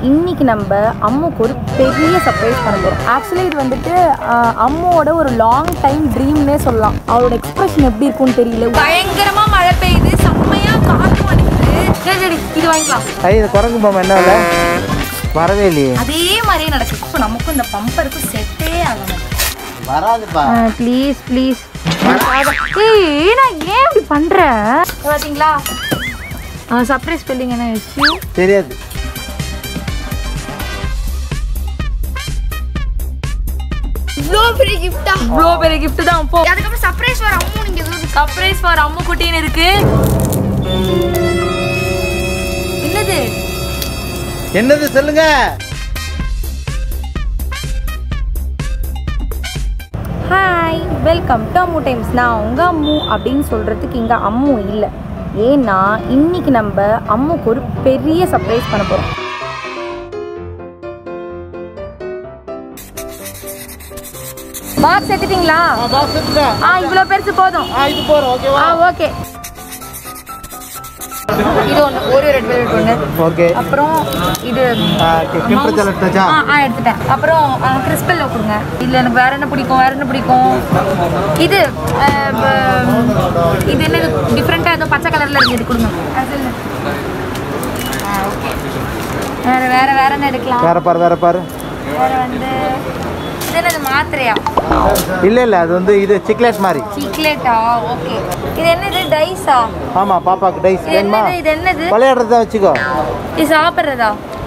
இன்னைக்கு நம்ம அம்முக்கு ஒரு பெரிய சர்ப்ரைஸ் பண்ண போகிறோம் ஆக்சுவலி இது வந்துட்டு ஆஹ், அம்முவோட ஒரு லாங் டைம் ட்ரீம்னே சொல்லலாம் அவளோட எக்ஸ்பிரஷன் எப்படி இருக்கும்னு தெரியல பயங்கரமா மழை பெய்யுது செம்மையா காத்து அடிக்குது சரி, சரி, இது வாங்கிக்கலாம் ஐ இந்த குரங்கு பொம்மை என்ன விலை வரவே இல்லையே அதே மாதிரியே நடக்குது இப்போ நமக்கும் இந்த பம்பருக்கு செட்டே ஆகணும் வராதுப்பா ப்ளீஸ் ப்ளீஸ் ஏய் நான் ஏன் இப்படி பண்றேன் பாத்தீங்களா சர்ப்ரைஸ் ஸ்பெல்லிங் என்ன எஸ்யூ தெரியாது இவ்வளோ பெரிய கிஃப்டா இவ்வளோ பெரிய கிஃப்ட் தான் போ அதுக்கப்புறம் சர்ப்ரைஸ் ஃபார் அம்மு நீங்க எதுவும் சர்ப்ரைஸ் ஃபார் அம்மு குட்டின்னு இருக்கு என்னது என்னது சொல்லுங்க hi welcome to Ammu times நான் உங்கள் அம்மு அப்படின்னு சொல்கிறதுக்கு இங்கே அம்மு இல்லை ஏன்னா இன்னைக்கு நம்ம அம்முக்கு ஒரு பெரிய சர்ப்ரைஸ் பண்ண போகிறோம் பாக்ஸ் எடுத்துட்டீங்களா பாக்ஸ் எடுத்துட்டா ஆ இவ்வளோ பெருசு போதும் ஆ இது போறோம் ஓகேவா ஆ ஓகே இது ஒன்று ஒரு ரெட் வெல்வெட் ஒன்று ஓகே அப்புறம் இது டெம்பரேச்சர் எடுத்தாச்சா ஆ ஆ எடுத்துட்டேன் அப்புறம் கிறிஸ்பல்ல கொடுங்க இதில் எனக்கு வேற என்ன பிடிக்கும் வேற என்ன பிடிக்கும் இது அஹ், ப- இது என்னது டிஃப்ரெண்ட்டாக ஏதோ பச்சை கலரில் இருக்கு இது கொடுங்க அது இல்ல. ஆ ஓகே வேற வேற வேற என்ன எடுக்கலாம் வேற பாரு வேற பாரு வேற வந்து இது என்னது மாத்திரையா இல்ல இல்ல அது வந்து இது சிக்லேட் மாதிரி சிக்லேட்டா ஓகே இது என்னது டைஸா ஆமா பாப்பாக்கு டைஸ் இது வேணுமா என்னது இது என்னது விளையாடுறத வச்சுக்கோ இது சாப்பிட்றதா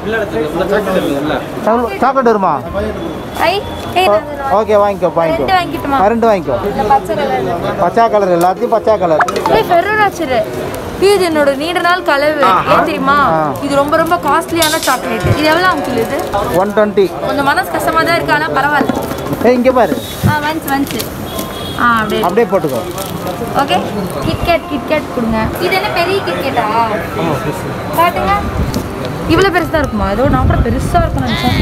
சாக்லேட் வருமா ஐ ஏய் நான் இது நான் ஓகே வாங்கிக்கோ வாங்கிக்கோ ரெண்டு வாங்கிட்டுமா ஆ, ரெண்டு வாங்கிக்கோ இந்த பச்சை கலர் பச்சா கலர் எல்லாத்தையும் பச்சா கலர் ஏய் ஃபெர்ரோராச்சர் இது என்னோட நீண்ட நாள் கலவு ஏன் தெரியுமா ஆ. இது ரொம்ப ரொம்ப காஸ்ட்லியான சாக்லேட் இது எவ்வளோ அங்கிள் இது ஒன் டுவெண்ட்டி கொஞ்சம் மனசு கஷ்டமா தான் இருக்கு ஆனால் பரவாயில்ல ஏய் இங்கே பாரு ஆ வந்துச்சு வந்துச்சு ஆ அப்படியே அப்படியே போட்டுக்கோ ஓகே கிட்கேட் கிட்கேட் கொடுங்க இது என்ன பெரிய கிட்கேட்டா காட்டுங்க இவ்வளோ பெருசா இருக்குமா ஏதோ நான் கூட பெருசா இருக்கும் நினைச்சேன்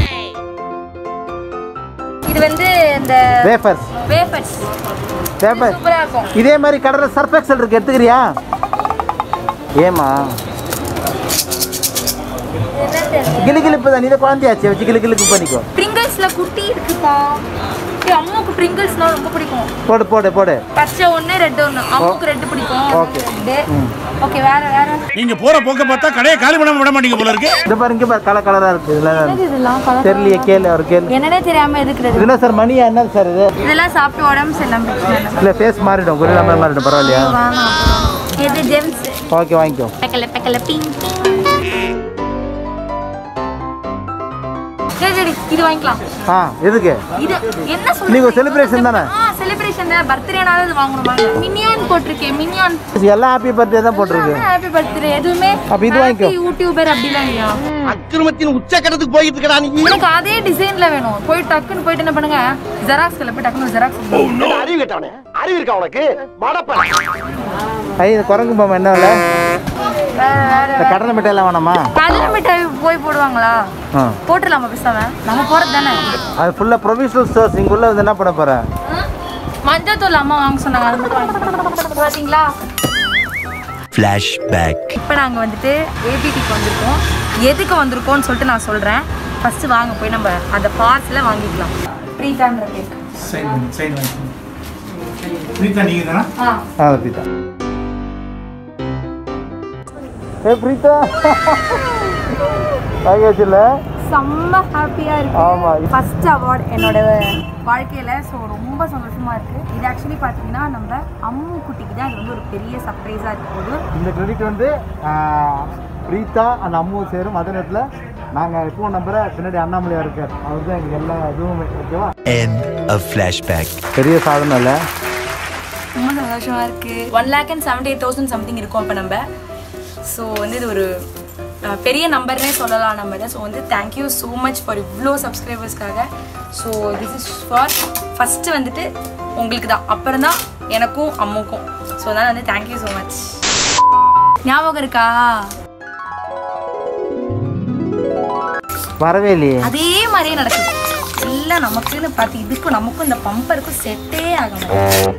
இது வந்து இந்த வேஃபர்ஸ் வேஃபர்ஸ் வேஃபர் சூப்பரா இருக்கும் இதே மாதிரி கடையில் சர்ஃப் எக்ஸல் இருக்கு எடுத்துக்கிறியா ஏமா இது என்னன்னு தெரியல கிளு கிளிப்பு தான் இதை குழந்தையாச்சு வச்சு கிளு கிளுக்கு பண்ணிக்கோ பிரிங்கிள்ஸ்ல குட்டி இருக்குப்பா ஏய், அம்மாவுக்கு பிரிங்கிள்ஸ்னா ரொம்ப பிடிக்கும் போடு போடு போடு பச்சை ஒன்று ரெட் ஒன்று அம்மாவுக்கு ரெட் பிடிக்கும் Okay. ரெட்டு ஓகே வேற வேற நீங்க போற போக்க பார்த்தா கடையை காலி பண்ண விட மாட்டீங்க போல இருக்கு இந்த பாரு இங்கே பாரு கலர் கலராக இருக்கு இதில் என்னது இதெல்லாம் colour தெரியலையே கேளு அவர் கேளு என்னன்னே தெரியாம இருக்கிறது இது என்ன சார் மணியா என்ன சார் இது இதெல்லாம் சாப்பிட்டு உடம்பு சரியில்லாம பிரச்சனை இல்லை இல்லை ஃபேஸ் மாறிடும் குரிலா மாதிரி மாறிடும் பரவாயில்லையா வேணாம் அப்புறம். இது ஜெம்ஸ் ஓகே வாங்கிக்கோ பெக்கல பெக்கல பிங் சரி சரி இது வாங்கிக்கலாம் ஆ எதுக்கு இது என்ன நீங்க ஒரு celebration தானே? ஆ செலிப்ரேஷன் பர்த்டேனால இது வாங்கணுமா மினியான் போட்டிருக்கேன் மினியான் எல்லாம் ஹாப்பி பர்த்டே தான் போட்டிருக்கு ஹாப்பி பர்த்டே எதுவுமே அப்ப இது வாங்கிக்கோ. happy யூடியூபர் அப்படிலாம் இல்லையா அக்கிரமத்தின் உச்சக்கட்டத்துக்கு போயிட்டு இருக்கடா நீ எனக்கு அதே டிசைன்ல வேணும் போய் டக்குன்னு போயிட்டு என்ன பண்ணுங்க ஜெராக்ஸ் கல்ல போய் டக்குன்னு ஜெராக்ஸ் அறிவு கேட்டவனே அறிவு இருக்கா உனக்கு மடப்ப ஐ இந்த குரங்கு பொம்மை என்ன விலை வேற வேற இந்த கடலை மிட்டாயெல்லாம் வேணாமா கடலை மிட்டாய் போய் போடுவாங்களா ஆ போட்டுடலாமா பேசாம நம்ம போறது தானே அது ஃபுல்லாக ப்ரொவிஷனல் ஸ்டோர்ஸ் இங்குள்ள வந்து என்ன பண்ண போகிறேன் மஞ்சத்தூள் அம்மா வாங்க சொன்னாங்க அது மட்டும் வாங்கி பாத்தீங்களா ஃப்ளாஷ்பேக் இப்போ நாங்கள் வந்துட்டு ஏபிடிக்கு வந்திருக்கோம் எதுக்கு வந்திருக்கோம்னு சொல்லிட்டு நான் சொல்கிறேன் ஃபஸ்ட்டு வாங்க போய் நம்ம அந்த பார்சலை வாங்கிக்கலாம் ப்ரீதான்ற கேக் சைன் சைன் பிரீதா நீங்க தானா ஆ ஆ பிரீதா ஏ பிரீதா ஆகியாச்சுல்ல செம்ம ஹாப்பியாக இருக்கு ஆமா. ஃபர்ஸ்ட் அவார்ட் என்னோட வாழ்க்கையில் ஸோ ரொம்ப சந்தோஷமாக இருக்குது இது ஆக்சுவலி பார்த்தீங்கன்னா நம்ம அம்மு குட்டிக்கு தான் இது வந்து ஒரு பெரிய சர்ப்ரைஸாக இருக்க போது இந்த கிரெடிட் வந்து ஆ, பிரீதா அண்ட் அம்மு சேரும் அதே நேரத்தில் நாங்கள் இப்போ நம்புற பின்னாடி அண்ணாமலையா இருக்கார் அவர் தான் எங்களுக்கு எல்லா இதுவுமே ஓகேவா end of flashback பெரிய சாதனை இல்லை ரொம்ப சந்தோஷமாக இருக்குது one lakh and seventy eight thousand something இருக்கும் இப்போ நம்ம ஸோ வந்து இது ஒரு அஹ், பெரிய நம்பர்னே சொல்லலாம் நம்ம இதை ஸோ வந்து தேங்க்யூ ஸோ மச் ஃபார் இவ்வளோ சப்ஸ்கிரைபர்ஸ்க்காக so this is for first வந்துட்டு உங்களுக்கு தான் அப்புறம் தான் எனக்கும் அம்முக்கும் ஸோ அதனால் வந்து தேங்க்யூ ஸோ மச் ஞாபகம் இருக்கா வரவே இல்லையே அதே மாதிரியே நடக்குது எல்லாம் நமக்குன்னு பார்த்து இதுக்கும் நமக்கும் இந்த பம்பருக்கும் செட்டே ஆகணும்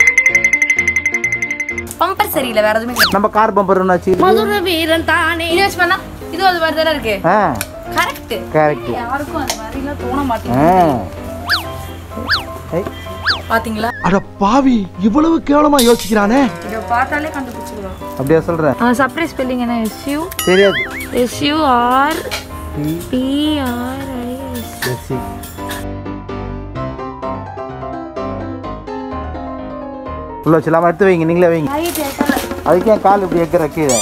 பம்பர் சரியில்லை வேற எதுவுமே கிடையாது. நம்ம கார் பம்பர் ஒன்று வச்சு மதுர வீரன் தானே இது வச்சு பண்ணா இது அது மாதிரி தானே இருக்கு ஆ கரெக்ட் கரெக்ட் கரெக்ட் யாருக்கும் அந்த மாதிரிலாம் தோண ஆ மாட்டேங்குது ஏய், பாத்தீங்களா அட பாவி இவ்வளவு கேவலமா யோசிக்கிறானே இதை பார்த்தாலே கண்டுபிடிச்சிடலாம் அப்படியா சொல்ற சர்ப்ரைஸ் ஸ்பெல்லிங் என்ன எஸ்யூ தெரியாது S U R T P R I S C உள்ள வச்சலாமா எடுத்து வைங்க நீங்களே வைங்க அதுக்கு ஏன் கால் இப்படி வைக்கிற கீழே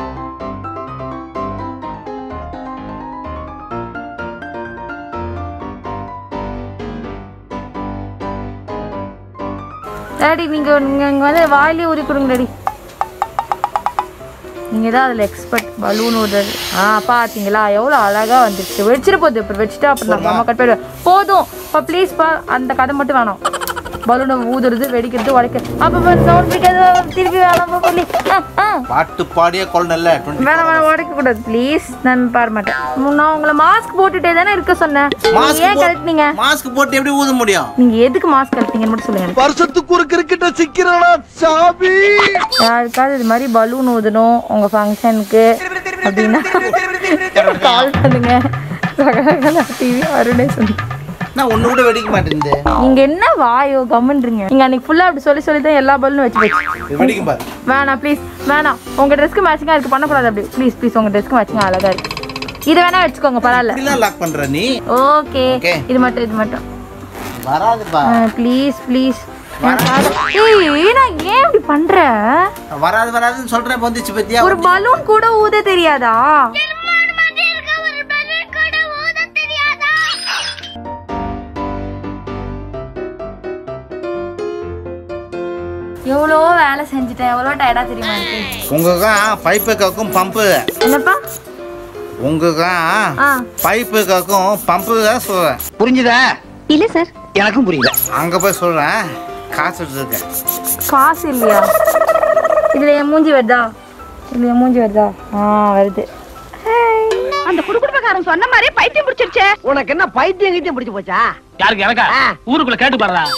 டாடி நீங்க நீங்க இங்க வந்து வாயிலே ஊதி கொடுங்க டாடி நீங்க தான் அதுல எக்ஸ்பர்ட் பலூன் ஊதுறது ஆ பாத்தீங்களா எவ்வளவு அழகா வந்துருச்சு வச்சிட்டு போகுது அப்புறம் வச்சுட்டா அப்புறம் நான் மாமா கட் போயிடுவேன் போதும் பா ப்ளீஸ் பா அந்த கதை மட்டும் வேணாம் பலூனை ஊதுறது வெடிக்கிறது உடைக்கிறது அப்ப சவுண்ட் பிடிக்காது திருப்பி வேணாம் சொல்லி பாட்டு பாடியே கொள்ளல வேணாம் வேணாம் உடைக்க கூடாது ப்ளீஸ் நான் பாட மாட்டேன் நான் உங்களை மாஸ்க் போட்டுட்டே தானே இருக்க சொன்னேன் நீங்க ஏன் கழட்டினீங்க மாஸ்க் போட்டு எப்படி ஊத முடியும் நீங்க எதுக்கு மாஸ்க் கழட்டிங்கன்னு மட்டும் சொல்லுங்க எனக்கு. வருஷத்துக்கு ஒரு கிரிக்கெட்ட சிக்கிறானா சாமி யாருக்காவது இது மாதிரி பலூன் ஊதணும் உங்க ஃபங்க்ஷனுக்கு அப்படின்னா கால் பண்ணுங்க டிவி அருணே சொல்லி நான் ஒண்ணு கூட வெடிக்க மாட்டேங்குது நீங்க என்ன வாயோ கம்முன்றீங்க நீங்க அன்னைக்கு ஃபுல்லா அப்படி சொல்லி சொல்லி தான் எல்லா பலூனும் வச்சு வச்சு வெடிக்கும் பாரு வேணாம் ப்ளீஸ் வேணாம் உங்க ட்ரெஸ்க்கு மேட்சிங்கா இருக்கு பண்ணக்கூடாது அப்படி ப்ளீஸ் ப்ளீஸ் உங்க ட்ரெஸ்க்கு மேட்சிங்கா அழகா இருக்கு இது வேணா வச்சுக்கோங்க பரவாயில்ல இப்படிலாம் லாக் பண்ற நீ ஓகே Okay. இது மட்டும் இது மட்டும் வராதுப்பா ப்ளீஸ் ப்ளீஸ் ஏய் நான் ஏன் இப்படி பண்ற வராது வராதுன்னு சொல்றேன் வந்துச்சு பத்தியா ஒரு பலூன் கூட ஊத தெரியாதா எவ்வளோ வேலை செஞ்சுட்டேன் எவ்வளோ டயர்டா தெரியுமா எனக்கு உங்களுக்கும் பைப்பு காக்கும் பம்பு என்னப்பா உங்களுக்கும் ஆ பைப்பு காக்கும் பம்பு தான் சொல்றேன் புரிஞ்சுதா இல்ல சார் எனக்கும் புரியல அங்க போய் சொல்றேன் காசு இருக்கேன் காசு இல்லையா இதுல என் மூஞ்சி வருதா இதுல என் மூஞ்சி வருதா ஆ வருது அந்த குடுக்குடுப்பக்காரன் சொன்ன மாதிரி பைத்தியம் பிடிச்சிருச்சே உனக்கு என்ன பைத்தியம் கிட்டியம் பிடிச்சு போச்சா யாருக்கு எனக்கா ஊருக்குள்ள கேட்டு பாருடா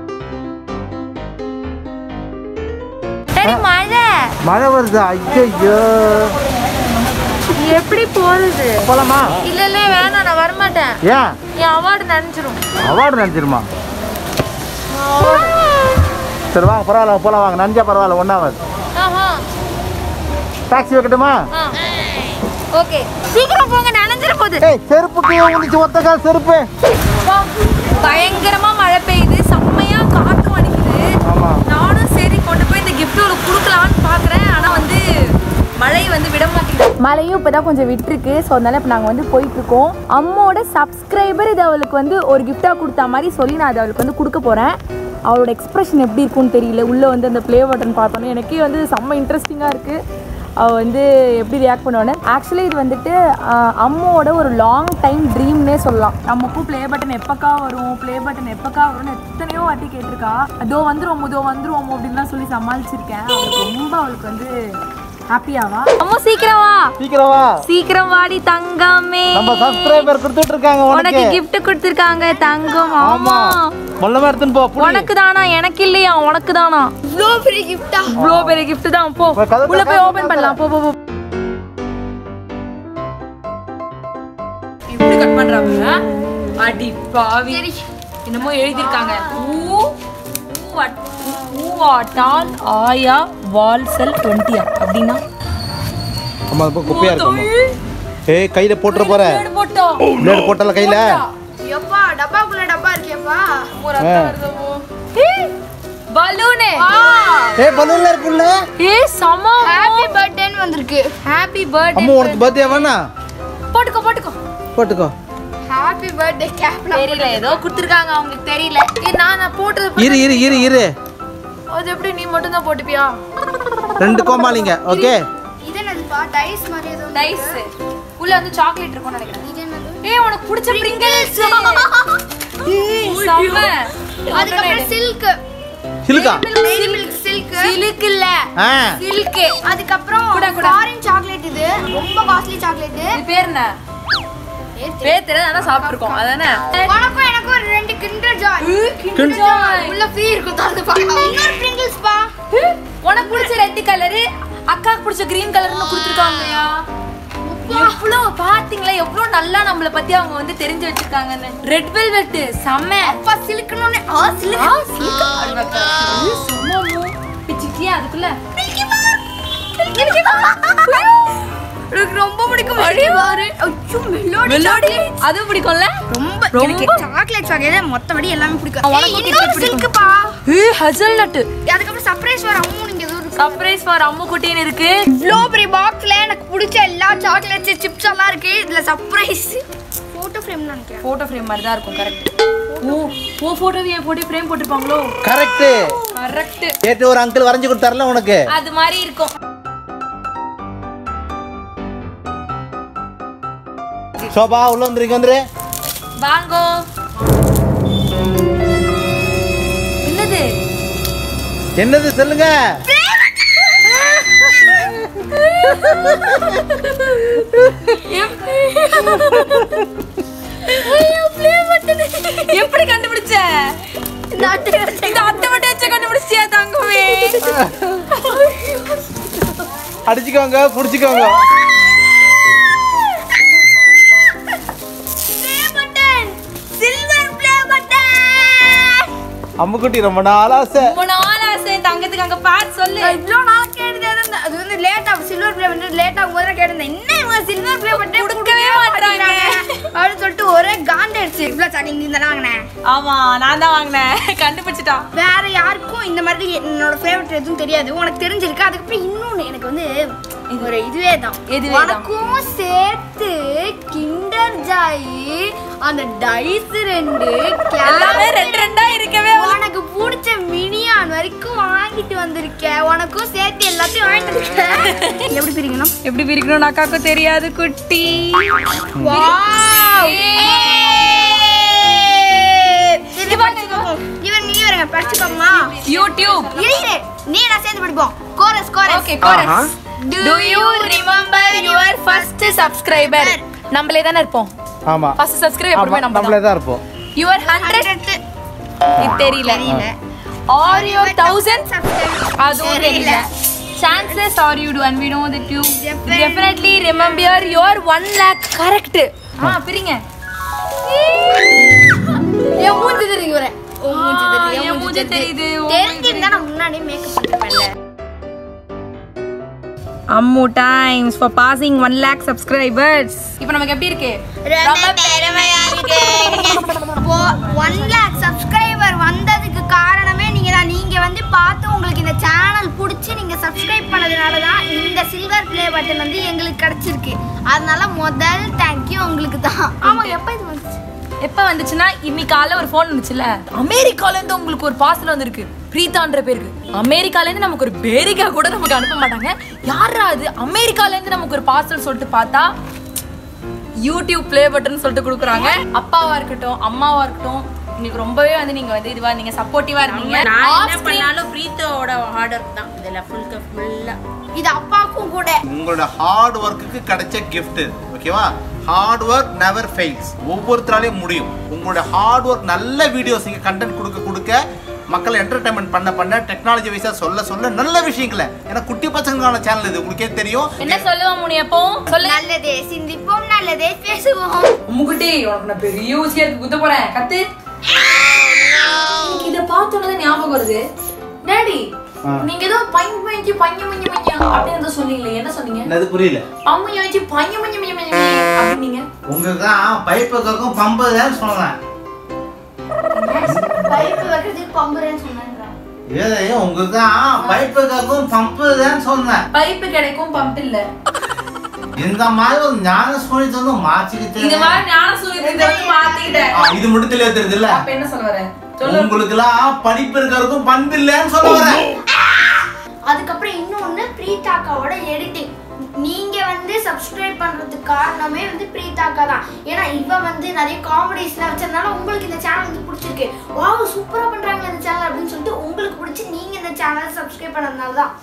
சரி மழை மழை வருது ஐயோ எப்படி போகுது போலாமா இல்ல இல்ல வேணாம் நான் வரமாட்டேன் ஏன் என் அவார்டு நினைச்சிரும் அவார்டு நினைச்சிருமா சரி வாங்க பரவாயில்ல போலாம் வாங்க நஞ்சா பரவாயில்ல ஒன்றாவது ஆஹா டாக்ஸி வைக்கட்டுமா ஓகே சீக்கிரம் போங்க நனைஞ்சிர போகுது ஏய் செருப்புக்கு வந்துச்சு ஒத்த கால் செருப்பு அப்பா, பயங்கரமா மழை பெய்யுது செம்மையா காத்தும் அடிக்குது ஆமா நானும் சரி கொண்டு போய் இந்த gift அவளுக்கு கொடுக்கலான்னு பாக்குறேன் ஆனா வந்து மழை வந்து விட மாட்டேங்குது மழையும் இப்பதான் கொஞ்சம் விட்டுருக்கு ஸோ அதனால இப்போ நாங்கள் வந்து போயிட்டு இருக்கோம் அம்மோட சப்ஸ்கிரைபர் இது அவளுக்கு வந்து ஒரு gift-ஆ கொடுத்த மாதிரி சொல்லி நான் அதை அவளுக்கு வந்து கொடுக்க போறேன் அவளோட எக்ஸ்பிரஷன் எப்படி இருக்கும்னு தெரியல உள்ள வந்து அந்த ப்ளே பட்டன் பார்த்தோன்னே எனக்கே வந்து செம்ம இன்ட்ரெஸ்டிங்காக இருக்கு அவள் வந்து எப்படி ரியாக்ட் பண்ணுவான்னு ஆக்சுவலி இது வந்துட்டு ஆஹ், அம்மாவோட ஒரு லாங் டைம் ட்ரீம்னே சொல்லலாம் நமக்கும் ப்ளே பட்டன் எப்பக்கா வரும் ப்ளே பட்டன் எப்பக்கா வரும்னு எத்தனையோ வாட்டி கேட்டிருக்கா அதோ வந்துருவோம் இதோ வந்துருவோம் அப்படின்லாம் சொல்லி சமாளிச்சிருக்கேன் அவளுக்கு ரொம்ப அவளுக்கு வந்து ஹாப்பியாவா அம்மா சீக்கிரம் வா சீக்கிரம் வா சீக்கிரம் வாடி தங்கமே நம்ம சப்ஸ்கிரைபர் கொடுத்துட்டு இருக்காங்க உனக்கு உனக்கு gift கொடுத்துருக்காங்க தங்கம் ஆமா ஆமா மொல்லமா எடுத்துன்னு போ புடி. உனக்கு தானா எனக்கு இல்லையா உனக்கு தானா இவ்வளோ பெரிய கிஃப்டா இவ்வளோ பெரிய gift தான் போ போய் கதவு உள்ள போய் திறக்காம ஓபன் பண்ணலாம் போ போ போ இப்படி கட் பண்றாங்க அடி பாவி என்னமோ எழுதிருக்காங்க ஊ ஊவாட்- ஊவாட்டால் ஆயா வால்சல் டுவெண்ட்டியா அப்படின்னா ஆமா இப்போ குப்பையா இருக்கும் ஏய் கையில போட்டுற போற பிளேடு போட்டோம் பிளேடு போட்டல கையில எப்பா டப்பாக்குள்ள டப்பா இருக்கேப்பா பலூனு ஏய் பலூன்ல இருக்குல்ல ஏய் சம ஹாப்பி பர்த்டேன்னு வந்திருக்கு ஹாப்பி பர்த்டே அம்மா உனக்கு பர்த்டே வேணா போட்டுக்கோ போட்டுக்கோ போட்டுக்கோ ஹாப்பி பர்த்டே கேப்ல தெரியல ஏதோ கொடுத்துருக்காங்க அவங்களுக்கு தெரியல ஏய் நான் நான் போட்டது இரு இரு இரு இரு அது எப்படி நீ மட்டும் தான் போட்டுப்பியா ரெண்டு கோமாளிங்க ஓகே இது என்னதுப்பா டைஸ் மாதிரி ஏதோ டைஸ் உள்ள வந்து சாக்லேட் இருக்கும்னு நினைக்கிறேன் இது என்னது ஏய் உனக்கு பிடிச்ச பிரிங்கிள்ஸ் செம்ம அதுக்கப்புறம் சில்க் சிலுக்கா மேரி மில்க் சில்க் சிலுக்கு இல்ல ஆ சில்க் அதுக்கப்புறம் கூட, கூட. ஃபாரின் சாக்லேட் இது ரொம்ப காஸ்ட்லி சாக்லேட் இது பேர் என்ன பேர் தெரியாது ஆனா சாப்பிட்டுருக்கோம் அதானே உனக்கும் எனக்கும் ஒரு ரெண்டு கிண்டர் ஜாய் Kinder Joy. உள்ள ஃப்ரீ இருக்கும் தந்து பார்க்கலாம் இன்னொரு பிரிங்கிள்ஸ் பா உனக்கு பிடிச்ச ரெட் கலரு அக்காக்கு பிடிச்ச கிரீன் கலர்னு கொடுத்துருக்காங்கயா எவ்வளோ பாத்தீங்களா எவ்வளோ நல்லா நம்மள பத்தி அவங்க வந்து தெரிஞ்சு வச்சிருக்காங்கன்னு ரெட் வெல்வெட் செம்ம அப்பா சிலுக்கணும்னு ஆ ஆ, சிலுக்கு சிலுக்கு அல்வாக்கா. ஐயோ, செம்ம மோ. பிச்சுக்கிட்டியா அதுக்குள்ள எனக்கு ரொம்ப பிடிக்கும் பாரு ஐயோ மெலோடி மெலோடி அதுவும் பிடிக்கும்ல ரொம்ப ரொம்ப? எனக்கு சாக்லேட் வகையில மொத்தபடி எல்லாமே பிடிக்கும் உனக்கு ஏய், எப்படி இன்னொரு பிடிக்கும்? சில்க்குப்பா ஏய் ஹசல் நட்டு அதுக்கப்புறம் சர்ப்ரைஸ் வர அம்மு நீங்க ஏதோ இருக்கு சர்ப்ரைஸ் ஃபார் அம்மு குட்டின்னு இருக்கு இவ்வளோ பெரிய பாக்ஸ்ல எனக்கு பிடிச்ச எல்லா சாக்லேட்ஸ் சிப்ஸ் எல்லாம் இருக்கு இதுல சர்ப்ரைஸ் போட்டோ ஃப்ரேம் நினைக்கிறேன் போட்டோ ஃப்ரேம் மாதிரி தான் இருக்கும் கரெக்ட் ஓ ஓ போட்டோவையே போட்டு ஃப்ரேம் போட்டிருப்பாங்களோ கரெக்ட் கரெக்ட் நேற்று ஒரு அங்கிள் வரைஞ்சு கொடுத்தாருல உனக்கு அது மாதிரி இருக்கும் சோபா உள்ள வந்துருங்க வந்துரு வாங்கோ என்னது என்னது சொல்லுங்க எப்படி கண்டுபிடிச்ச இந்த அட்டை மட்டும் வச்சு கண்டுபிடிச்சியா தங்கமே அடிச்சுக்கோங்க புடிச்சுக்கோங்க சில்வர் ப்ளே பட்டன் அம்முக்குட்டி ரொம்ப நாள் ஆசை ரொம்ப நாள் ஆசை தங்கத்துக்கு அங்க பார்த்து சொல்லு இவ்வளோ நாள் கேட்டதே தான் அது வந்து லேட் ஆகும் சில்வர் ப்ளே வந்து லேட் ஆகும் போது கேட்டிருந்தேன் என்ன இவங்க சில்வர் ப்ளே பட்டன் கொடுக்கவே மாட்றாங்க. அப்படின்னு சொல்லிட்டு ஒரே காண்டாயிடுச்சு இவ்வளோ சாக்லேட் நீ தானே வாங்கினேன் ஆமா நான் தான் வாங்கினேன் கண்டுபிடிச்சிட்டான் வேற யாருக்கும் இந்த மாதிரி என்னோட ஃபேவரட் எதுவும் தெரியாது உனக்கு தெரிஞ்சிருக்கு அதுக்கப்புறம் இன்னொன்னு எனக்கு வந்து ஒரு இதுவே தான் எதுவே தான்? உனக்கும் சேர்த்து கிண்டர் ஜாய் அந்த டைஸ் ரெண்டு எல்லாமே ரெண்டு ரெண்டா இருக்கவே உனக்கு பிடிச்ச மினியான் வரைக்கும் வாங்கிட்டு வந்திருக்க உனக்கும் சேர்த்து எல்லாத்தையும் வாங்கிட்டு இருக்க எப்படி பிரிக்கணும் எப்படி பிரிக்கணும் அக்காக்கும் தெரியாது குட்டி இவன் நீ வரங்க படிச்சுக்கோமா யூடியூப் இரு இரு. நீ நான் சேர்ந்து படிப்போம் chorus chorus okay chorus do you remember your first subscriber நம்மளே தானே இருப்போம் ஆமா ஃபர்ஸ்ட் சப்ஸ்கிரைப் ஆமா, எப்பவுமே நம்ம நம்மளே தான் இருப்போம் யுவர் ஹண்ட்ரட் இது தெரியல தெரியல. ஆர் யுவர் தௌசண்ட் அதுவும் தெரியல. தெரியல chances are you do and we know that you Definitely. definitely remember your 1 lakh correct ஆ பிரிங்க என் மூஞ்சி தெரியுது வரேன் உன் மூஞ்சி ஆ, தெரியுது என் மூஞ்சி தெரியுது, உன் மூஞ்சி தெரிஞ்சிருந்தா நான் முன்னாடியே மேக்கப் பண்ணிருப்பேன்ல Ammu times for passing 1 lakh subscribers இப்போ நமக்கு எப்படி இருக்கு ரொம்ப பெருமையா இருக்கு ஒன் லேக் சப்ஸ்கிரைபர் வந்ததுக்கு காரணமே நீங்க தான் நீங்க வந்து பார்த்து உங்களுக்கு இந்த சேனல் பிடிச்சி நீங்க சப்ஸ்கிரைப் பண்ணதுனால தான் இந்த சில்வர் ப்ளே பட்டன் வந்து எங்களுக்கு கிடைச்சிருக்கு அதனால முதல் தேங்க்யூ உங்களுக்கு தான் ஆமா எப்போ இது வந்துச்சு எப்ப வந்துச்சுன்னா இன்னைக்கு காலைல ஒரு ஃபோன் வந்துச்சுல அமெரிக்கால இருந்து உங்களுக்கு ஒரு பார்சல் வந்திருக்கு பிரீதான்ற பேருக்கு அமெரிக்கால இருந்து நமக்கு ஒரு பேரிக்கா கூட நமக்கு அனுப்ப மாட்டாங்க யாரா அது அமெரிக்கால இருந்து நமக்கு ஒரு பார்சல் சொல்லிட்டு பார்த்தா யூடியூப் ப்ளே பட்டன் சொல்லிட்டு கொடுக்குறாங்க அப்பாவா இருக்கட்டும் அம்மாவா இருக்கட்டும் உங்களுக்கு ரொம்பவே வந்து நீங்க வந்து இதுவா நீங்க சப்போர்ட்டிவா இருந்தீங்க நான் Off என்ன screen- பண்ணாலும் பிரீத்தோட ஹார்டர் தான் இதுல ஃபுல் ஃபுல்லா இது அப்பாவுக்கும் கூட உங்களோட ஹார்ட் ஒர்க்குக்கு கிடைச்ச gift ஓகேவா ஹார்ட் ஒர்க் நெவர் ஃபெயில்ஸ் ஒவ்வொருத்தராலையும் முடியும் உங்களோட ஹார்ட் ஒர்க் நல்ல வீடியோஸ் நீங்க கண்டென்ட் கொடுக்க கொடுக்க மக்களை என்டர்டைன்மெண்ட் பண்ண பண்ண டெக்னாலஜி வைஸா சொல்ல சொல்ல நல்ல விஷயங்களை ஏன்னா குட்டி பசங்களுக்கான சேனல் இது உங்களுக்கே தெரியும் என்ன சொல்லுவா முனியப்போ சொல்லு நல்லதே சிந்திப்போம் நல்லதே பேசுவோம் உம்முக்குட்டி உனக்கு நான் பெரிய ஊசியா இருக்கு குத்த போறேன் கத்து எனக்கு இத பார்த்தோன்னே ஞாபகம் வருது டாடி நீங்க ஏதோ பஞ்சு பஞ்சு பஞ்சு மஞ்சு மஞ்சு அப்படின்னு ஏதோ சொன்னீங்களே என்ன சொன்னீங்க என்னது புரியல அம்மு வச்சு பஞ்சு மஞ்சு மஞ்சு மஞ்சு அப்படின்னீங்க உங்களுக்கு பைப்புக்கும் பம்பு தான் சொல்றேன் பைப்பு வைக்கிறதுக்கு பம்புறேன்னு சொன்னாங்க ஏதே உங்களுக்கு பைப்புக்கும் பம்பு தான் சொன்னேன் பைப்பு கிடைக்கும் பம்ப் இல்ல இந்த மாதிரி ஒரு ஞான சூழ்நிலை வந்து இந்த மாற்றிக்கிட்டு மாதிரி ஞான சூரியத்தை வந்து மாத்திக்கிட்டேன் ஆ, இது மட்டும் தெளிவா தெரியுது இல்ல அப்ப என்ன சொல்ல வர சொல்லு உங்களுக்கு எல்லாம் படிப்பு இருக்கிறதுக்கும் பண்பு இல்லைன்னு சொல்ல வரேன் அதுக்கப்புறம் இன்னொன்னு பிரீதாக்காவோட எடிட்டிங் நீங்க வந்து சப்ஸ்கிரைப் பண்றதுக்கு காரணமே வந்து பிரீதாக்கா தான் ஏன்னா இவ வந்து நிறைய காமெடிஸ்லாம் வச்சதுனால உங்களுக்கு இந்த சேனல் வந்து பிடிச்சிருக்கு வாவ் சூப்பரா பண்றாங்க இந்த சேனல் அப்படின்னு சொல்லிட்டு உங்களுக்கு பிடிச்சி நீங்க இந்த சேனலை சப்ஸ்கிரைப் பண்ணதுனால தான்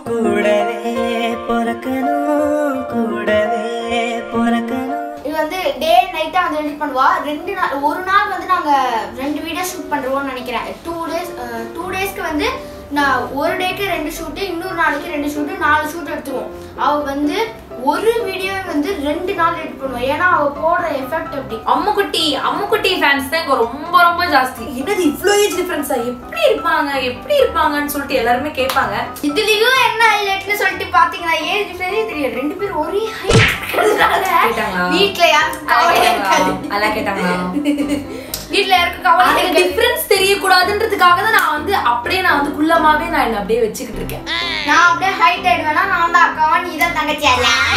இது வந்து டே நைட்டா வந்து எடிட் பண்ணுவா ரெண்டு நாள் ஒரு நாள் வந்து நாங்க ரெண்டு வீடியோ ஷூட் பண்றோம்னு நினைக்கிறேன் டூ டேஸ் டூ டேஸ்க்கு வந்து நான் ஒரு டேக்கு ரெண்டு ஷூட்டு இன்னொரு நாளைக்கு ரெண்டு ஷூட்டு நாலு ஷூட் எடுத்துருவோம் அவ வந்து ஒரு வீடியோ வந்து ரெண்டு நாள் எடிட் பண்ணுவோம் ஏன்னா அவ போடுற எஃபெக்ட் அப்படி அம்முக்குட்டி அம்முக்குட்டி ஃபேன்ஸ் தான் இங்க ரொம்ப ரொம்ப ஜாஸ்தி என்னது இவ்ளோ ஏஜ் டிஃபரன்ஸா எப்படி இருப்பாங்க எப்படி இருப்பாங்கன்னு சொல்லிட்டு எல்லாருமே கேட்பாங்க இதுலயும் என்ன ஹைலைட்னு சொல்லிட்டு பாத்தீங்கன்னா ஏஜ் டிஃபரன்ஸே தெரியும் ரெண்டு பேரும் ஒரே ஹைட் கேட்டாங்களா? வீட்ல யாருக்கும் கவலை இருக்காது அதெல்லாம் கேட்டாங்களா வீட்ல யாருக்கும் கவலை அந்த இருக்காது டிஃபரன்ஸ் தெரியக்கூடாதுன்றதுக்காக தான் நான் வந்து அப்படியே நான் வந்து குள்ளமாவே நான் என்ன அப்படியே வச்சுக்கிட்டு இருக்கேன் நான் அப்படியே ஹைட் ஆயிடுவேனா நான் தான் அக்காவா நீ தான் தங்கச்சி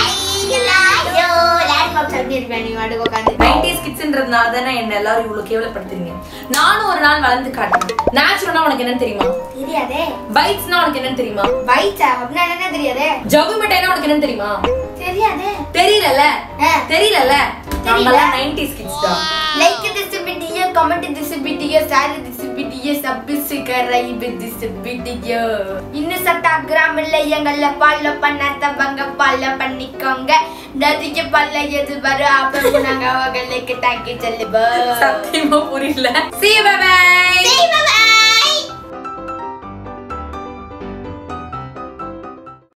இருப்பேன் நீ வாட்டுக்கு உட்காந்து நைன்டிஸ் கிட்ஸ்ன்றதுனால தானே என்ன எல்லாரும் இவ்வளவு கேவலப்படுத்துறீங்க நானும் ஒரு நாள் வளர்ந்து காட்டுறேன் நேச்சுரல்னா உனக்கு என்னன்னு தெரியுமா தெரியாதே பைட்ஸ்னா உனக்கு என்னன்னு தெரியுமா பைட்ஸா அப்படின்னா என்ன தெரியாதே ஜவ்வு மிட்டாய்னா உனக்கு என்னன்னு தெரியுமா தெரியாதே தெரியலல ஆ. தெரியலல தெரியல. நம்மலாம் நைன்டிஸ் கிட்ஸ் தான் like this video comment this video share this video subscribe this video இன்னும் சட்டாகிராம் இல்ல எங்கள ஃபாலோ பண்ணாதவங்க ஃபாலோ பண்ணிக்கோங்க நிறைய பல்ல எது வரும் அப்ப நாங்க அவங்களுக்கு டாக்கி சொல்லுவோம் சத்தியமா புரியல see you bye bye